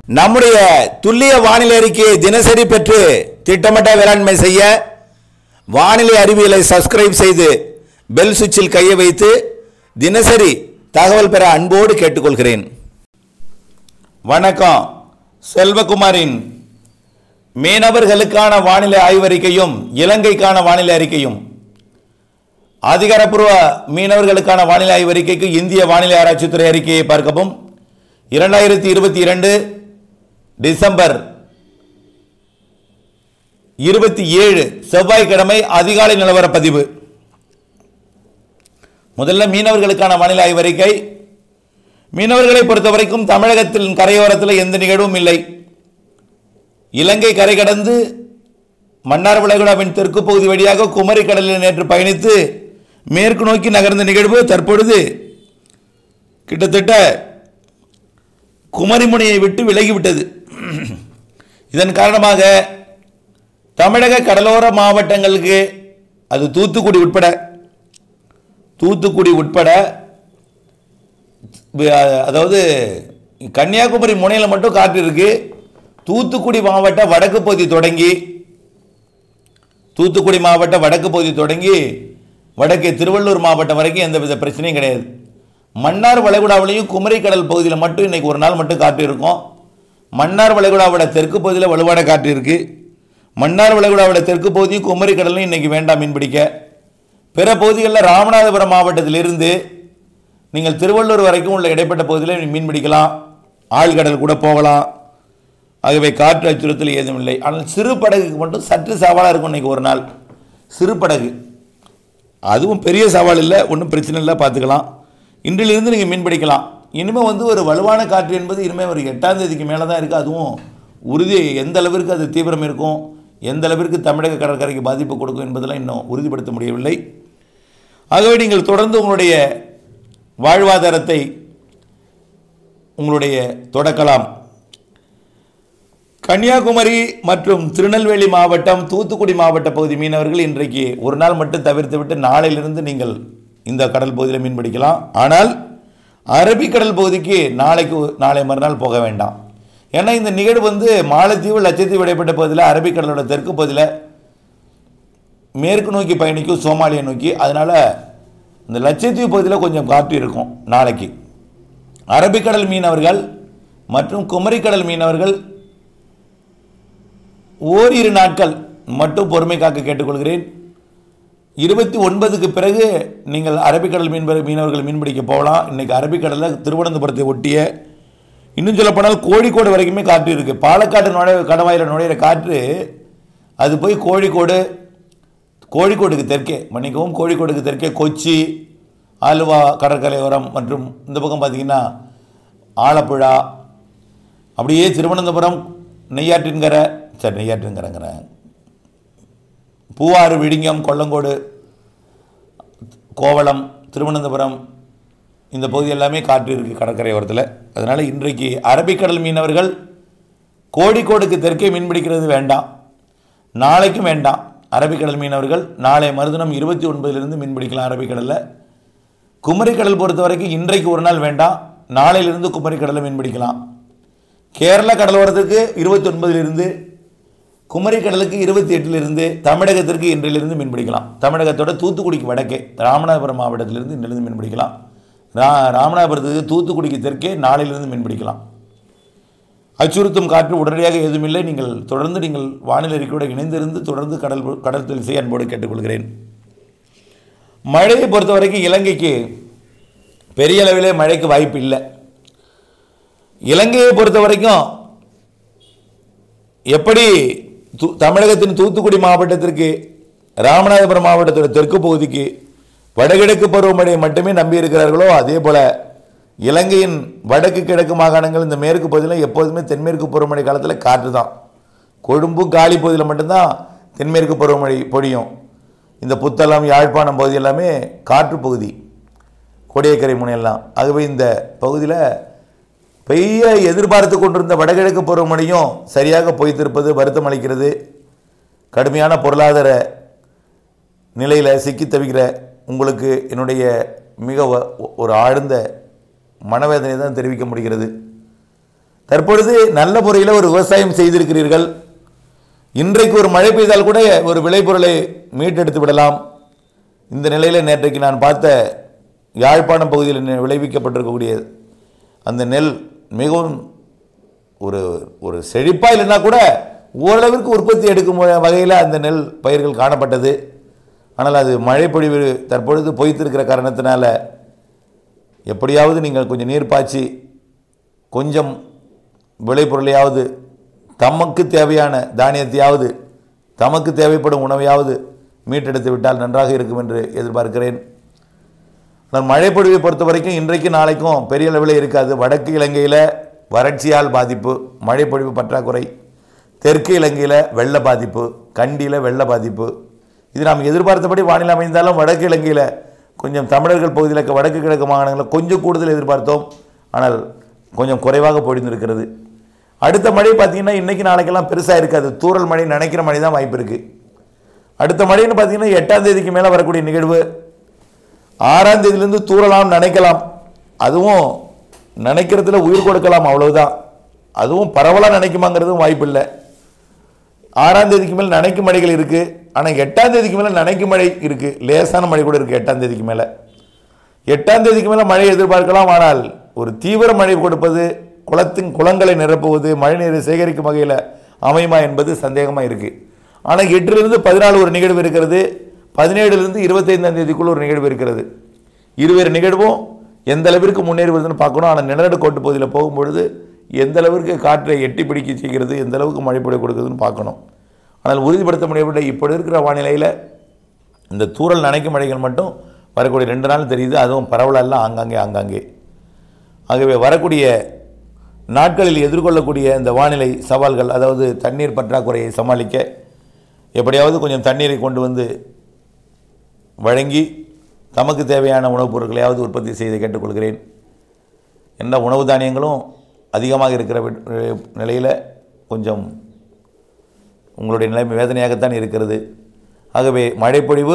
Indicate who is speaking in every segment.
Speaker 1: நம்முடைய துல்லிய வானிலை அறிக்கையை தினசரி பெற்று திட்டமிட்ட வேளாண்மை செய்ய வானிலை அறிவியலை சப்ஸ்கிரைப் செய்து பெல் சுவிட்சில் கையை வைத்து தினசரி தகவல் பெற அன்போடு கேட்டுக்கொள்கிறேன் வணக்கம் செல்வகுமாரின் மீனவர்களுக்கான வானிலை ஆய்வறிக்கையும் இலங்கைக்கான வானிலை அறிக்கையும் அதிகாரப்பூர்வ மீனவர்களுக்கான வானிலை ஆய்வறிக்கைக்கு இந்திய வானிலை ஆராய்ச்சித்துறை அறிக்கையை பார்க்கவும் இரண்டாயிரத்தி இருபத்தி இரண்டு டிசம்பர் இருபத்தி ஏழு செவ்வாய்க்கிழமை அதிகாலை நிலவர பதிவு முதல்ல மீனவர்களுக்கான வானிலை ஆய்வறிக்கை மீனவர்களை பொறுத்தவரைக்கும் தமிழகத்தின் கரையோரத்தில் எந்த நிகழ்வும் இல்லை இலங்கை கரை கடந்து மன்னார் வளைகுடாவின் தெற்கு பகுதி வழியாக குமரி கடலில் நேற்று பயணித்து மேற்கு நோக்கி நகர்ந்த நிகழ்வு தற்பொழுது கிட்டத்தட்ட குமரிமுனையை விட்டு விலகிவிட்டது இதன் காரணமாக தமிழக கடலோர மாவட்டங்களுக்கு அது தூத்துக்குடி உட்பட தூத்துக்குடி உட்பட வி- அதாவது கன்னியாகுமரி முனையில் மட்டும் காற்று இருக்கு தூத்துக்குடி மாவட்ட வடக்கு பகுதி தொடங்கி தூத்துக்குடி மாவட்ட வடக்கு பகுதி தொடங்கி வடக்கே திருவள்ளூர் மாவட்டம் வரைக்கும் எந்த வித பிரச்சனையும் கிடையாது மன்னார் வளைகுடாவிலையும் குமரி கடல் பகுதியில் மட்டும் இன்னைக்கு ஒரு நாள் மட்டும் காற்று இருக்கும் மன்னார் வளைகுடாவோட தெற்கு பகுதியில் வலுவான காற்று இருக்கு மன்னார் வளைகுடாவோட தெற்கு பகுதியும் குமரி கடலையும் இன்னைக்கு வேண்டாம் மீன்பிடிக்க பிற பகுதிகளில் ராமநாதபுரம் மாவட்டத்திலிருந்து நீங்கள் திருவள்ளூர் வரைக்கும் உள்ள இடைப்பட்ட பகுதியில் மீன் பிடிக்கலாம் ஆழ்கடல் கூட போகலாம் ஆகவே காற்று அச்சுறுத்தல் ஏதும் இல்லை ஆனால் சிறு படகுக்கு மட்டும் சற்று சவாலாக இருக்கும் இன்னைக்கு ஒரு நாள் சிறு படகு அதுவும் பெரிய சவால் இல்லை ஒன்றும் பிரச்சனை இல்லை பார்த்துக்கலாம் இன்றிலிருந்து நீங்கள் மீன் பிடிக்கலாம் இனிமேல் வந்து ஒரு வலுவான காற்று என்பது இனிமேல் ஒரு எட்டாம் தேதிக்கு மேலே தான் இருக்குது அதுவும் உறுதி எந்த அளவிற்கு அது தீவிரம் இருக்கும் எந்த அளவிற்கு தமிழக கடற்கரைக்கு பாதிப்பு கொடுக்கும் என்பதெல்லாம் இன்னும் உறுதிப்படுத்த முடியவில்லை ஆகவே நீங்கள் தொடர்ந்து உங்களுடைய வாழ்வாதாரத்தை உங்களுடைய தொடக்கலாம் கன்னியாகுமரி மற்றும் திருநெல்வேலி மாவட்டம் தூத்துக்குடி மாவட்ட பகுதி மீனவர்கள் இன்றைக்கு ஒரு நாள் மட்டும் தவிர்த்துவிட்டு நாளையிலிருந்து நீங்கள் இந்த கடல் பகுதியில் மீன் பிடிக்கலாம் ஆனால் அரபிக்கடல் பகுதிக்கு நாளைக்கு நாளை மறுநாள் போக வேண்டாம் ஏன்னா இந்த நிகழ்வு வந்து மாலத்தீவு லட்சத்தீவு இடைப்பட்ட பகுதியில் அரபிக்கடலோட தெற்கு பகுதியில் மேற்கு நோக்கி பயணிக்கும் சோமாலியா நோக்கி அதனால் இந்த லட்சத்தீவு பகுதியில் கொஞ்சம் காற்று இருக்கும் நாளைக்கு அரபிக்கடல் மீனவர்கள் மற்றும் குமரிக்கடல் மீனவர்கள் ஓரிரு நாட்கள் மட்டும் பொறுமை காக்க கேட்டுக்கொள்கிறேன் இருபத்தி ஒன்பதுக்கு பிறகு நீங்கள் அரபிக்கடல் மீன் மீனவர்கள் மீன்பிடிக்க போகலாம் இன்னைக்கு அரபிக்கடலில் திருவனந்தபுரத்தை ஒட்டிய இன்னும் சொல்லப்போனால் கோழிக்கோடு வரைக்குமே காற்று இருக்குது பாலக்காடு நுழை கடவாயில் நுழையிற காற்று அது போய் கோழிக்கோடு கோழிக்கோடுக்கு தெற்கே மன்னிக்கவும் கோழிக்கோடுக்கு தெற்கே கொச்சி ஆலுவா கடற்கரையோரம் மற்றும் இந்த பக்கம் பார்த்தீங்கன்னா ஆலப்புழா அப்படியே திருவனந்தபுரம் நெய்யாற்றின்கரை சரி நெய்யாற்றின்கரைங்கிறேன் பூவாறு விழிங்கம் கொல்லங்கோடு கோவளம் திருவனந்தபுரம் இந்த பகுதி எல்லாமே காற்று இருக்குது கடற்கரை ஓரத்தில் அதனால் இன்றைக்கு அரபிக்கடல் மீனவர்கள் கோழிக்கோடுக்கு தெற்கே மீன் பிடிக்கிறது வேண்டாம் நாளைக்கும் வேண்டாம் அரபிக்கடல் மீனவர்கள் நாளை மறுதினம் இருபத்தி ஒன்பதிலிருந்து மீன் பிடிக்கலாம் அரபிக்கடலில் குமரிக்கடல் பொறுத்த வரைக்கும் இன்றைக்கு ஒரு நாள் வேண்டாம் நாளையிலிருந்து குமரிக்கடலில் மீன் பிடிக்கலாம் கேரள கடலோரத்துக்கு இருபத்தி ஒன்பதிலிருந்து குமரிக்கடலுக்கு இருபத்தி எட்டிலிருந்து தமிழகத்திற்கு இன்றிலிருந்து மீன் பிடிக்கலாம் தமிழகத்தோட தூத்துக்குடிக்கு வடக்கே ராமநாதபுரம் மாவட்டத்திலிருந்து இன்றிலிருந்து மீன் பிடிக்கலாம் ரா ராமநாதபுரத்துக்கு தூத்துக்குடிக்கு தெற்கே நாளையிலிருந்து மீன் பிடிக்கலாம் அச்சுறுத்தும் காற்று உடனடியாக எதுவுமில்லை நீங்கள் தொடர்ந்து நீங்கள் வானிலை அறிக்கையோடு இணைந்திருந்து தொடர்ந்து கடல் கடல் தொழில் செய்ய அன்போடு கேட்டுக்கொள்கிறேன் மழையை பொறுத்த வரைக்கும் இலங்கைக்கு பெரிய அளவிலே மழைக்கு வாய்ப்பு இல்லை இலங்கையை பொறுத்த வரைக்கும் எப்படி து- தமிழகத்தின் தூத்துக்குடி மாவட்டத்திற்கு ராமநாதபுரம் மாவட்டத்தோட தெற்கு பகுதிக்கு வடகிழக்கு பருவமழையை மட்டுமே நம்பி இருக்கிறார்களோ அதே போல இலங்கையின் வடக்கு கிழக்கு மாகாணங்கள் இந்த மேற்கு பகுதியில் எப்போதுமே தென்மேற்கு பருவமழை காலத்தில் காற்று தான் கொழும்பு காலி பகுதியில் மட்டும்தான் தென்மேற்கு பருவமழை பொழியும் இந்த புத்தளம் யாழ்ப்பாணம் பகுதி எல்லாமே காற்று பகுதி கோடியக்கரை முனையெல்லாம் ஆகவே இந்த பகுதியில் பெய்ய எதிர்பார்த்து கொண்டிருந்த வடகிழக்கு பருவமழையும் சரியாக பொய்த்திருப்பது வருத்தம் அளிக்கிறது கடுமையான பொருளாதார நிலையில் சிக்கி தவிக்கிற உங்களுக்கு என்னுடைய மிக வ- ஒரு ஆழ்ந்த மனவேதனை தான் தெரிவிக்க முடிகிறது தற்பொழுது நல்ல முறையில் ஒரு விவசாயம் செய்திருக்கிறீர்கள் இன்றைக்கு ஒரு மழை பெய்தால் கூட ஒரு விளைபொருளை மீட்டெடுத்து விடலாம் இந்த நிலையில் நேற்றைக்கு நான் பார்த்த யாழ்ப்பாணம் பகுதியில் நி- விளைவிக்கப்பட்டிருக்கக்கூடிய அந்த நெல் மிகவும் ஒரு ஒரு செழிப்பாக இல்லைன்னா கூட ஓரளவிற்கு உற்பத்தி எடுக்கும் வகையில் அந்த நெல் பயிர்கள் காணப்பட்டது ஆனால் அது மழை பொழிவு தற்பொழுது பொய்த்திருக்கிற காரணத்தினால எப்படியாவது நீங்கள் கொஞ்சம் நீர் பாய்ச்சி கொஞ்சம் விளைபொருளையாவது தமக்கு தேவையான தானியத்தையாவது தமக்கு தேவைப்படும் உணவையாவது மீட்டெடுத்து விட்டால் நன்றாக இருக்கும் என்று எதிர்பார்க்கிறேன் ஆனால் மழைப்பொழிவை பொறுத்த வரைக்கும் இன்றைக்கு நாளைக்கும் பெரிய அளவில் இருக்காது வடக்கு இலங்கையில் வறட்சியால் பாதிப்பு மழைப்பொழிவு பற்றாக்குறை தெற்கு இலங்கையில் வெள்ள பாதிப்பு கண்டியில் வெள்ள பாதிப்பு இது நாம் எதிர்பார்த்தபடி வானிலை அமைந்தாலும் வடக்கு இலங்கையில் கொஞ்சம் தமிழர்கள் பகுதியில் இருக்க வடக்கு கிழக்கு மாகாணங்களில் கொஞ்சம் கூடுதல் எதிர்பார்த்தோம் ஆனால் கொஞ்சம் குறைவாக பொழிந்திருக்கிறது அடுத்த மழை பார்த்தீங்கன்னா இன்றைக்கி நாளைக்கெல்லாம் பெருசாக இருக்காது தூறல் மழை நினைக்கிற மழை தான் வாய்ப்பு இருக்குது அடுத்த மழைன்னு பார்த்தீங்கன்னா எட்டாம் தேதிக்கு மேலே வரக்கூடிய நிகழ்வு ஆறாம் தேதியிலேருந்து தூறலாம் நினைக்கலாம் அதுவும் நினைக்கிறதுல உயிர் கொடுக்கலாம் அவ்வளவுதான் அதுவும் பரவலாக நினைக்குமாங்கிறதும் வாய்ப்பில்லை ஆறாம் தேதிக்கு மேல் நனைக்கும் மழைகள் இருக்குது ஆனால் எட்டாம் தேதிக்கு மேலே நனைக்கும் மழை இருக்குது லேசான மழை கூட இருக்குது எட்டாம் தேதிக்கு மேலே எட்டாம் தேதிக்கு மேலே மழை எதிர்பார்க்கலாம் ஆனால் ஒரு தீவிர மழை கொடுப்பது குளத்தின் குளங்களை நிரப்புவது மழைநீரை சேகரிக்கும் வகையில் அமையுமா என்பது சந்தேகமாக இருக்குது ஆனால் எட்டிலிருந்து பதினாலு ஒரு நிகழ்வு இருக்கிறது பதினேழுலேருந்து இருபத்தைந்தாம் தேதிக்குள்ள ஒரு நிகழ்வு இருக்கிறது இருவேறு நிகழ்வும் எந்த அளவிற்கு முன்னேறி வருதுன்னு பார்க்கணும் ஆனால் நிலநடுக்கோட்டு பகுதியில் போகும்பொழுது எந்த அளவிற்கு காற்றை எட்டி பிடிக்க செய்கிறது எந்த அளவுக்கு மழைப்பொழி கொடுக்குதுன்னு பார்க்கணும் ஆனால் உறுதிப்படுத்த முடியவில்லை இப்படி இருக்கிற வானிலையில் இந்த தூறல் நனைக்கும் மழைகள் மட்டும் வரக்கூடிய ரெண்டு நாள் தெரியுது அதுவும் பரவலல்ல ஆங்காங்கே ஆங்காங்கே ஆகவே வரக்கூடிய நாட்களில் எதிர்கொள்ளக்கூடிய இந்த வானிலை சவால்கள் அதாவது தண்ணீர் பற்றாக்குறையை சமாளிக்க எப்படியாவது கொஞ்சம் தண்ணீரை கொண்டு வந்து வழங்கி தமக்கு தேவையான உணவுப் பொருட்களையாவது உற்பத்தி செய்து கேட்டுக்கொள்கிறேன் என்ன உணவு தானியங்களும் அதிகமாக இருக்கிற நிலையில் கொஞ்சம் உங்களுடைய நிலைமை வேதனையாகத்தான் இருக்கிறது ஆகவே மழைப்பொழிவு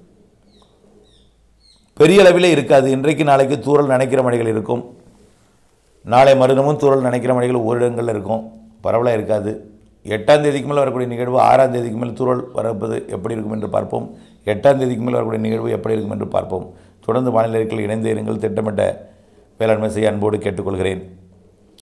Speaker 1: பெரிய அளவிலே இருக்காது இன்றைக்கு நாளைக்கு தூறல் நனைக்கிற மழைகள் இருக்கும் நாளை மறுதினமும் தூறல் நனைக்கிற மழைகள் ஓரிடங்களில் இருக்கும் பரவலாக இருக்காது எட்டாம் தேதிக்கு மேல் வரக்கூடிய நிகழ்வு ஆறாம் தேதிக்கு மேல் தூறல் வரப்பது எப்படி இருக்கும் என்று பார்ப்போம் எட்டாம் தேதிக்கு மேல் வரக்கூடிய நிகழ்வு எப்படி இருக்கும் என்று பார்ப்போம் தொடர்ந்து வானிலை இணைந்து இருங்கள் திட்டமிட்ட வேளாண்மை செய்ய அன்போடு கேட்டுக்கொள்கிறேன்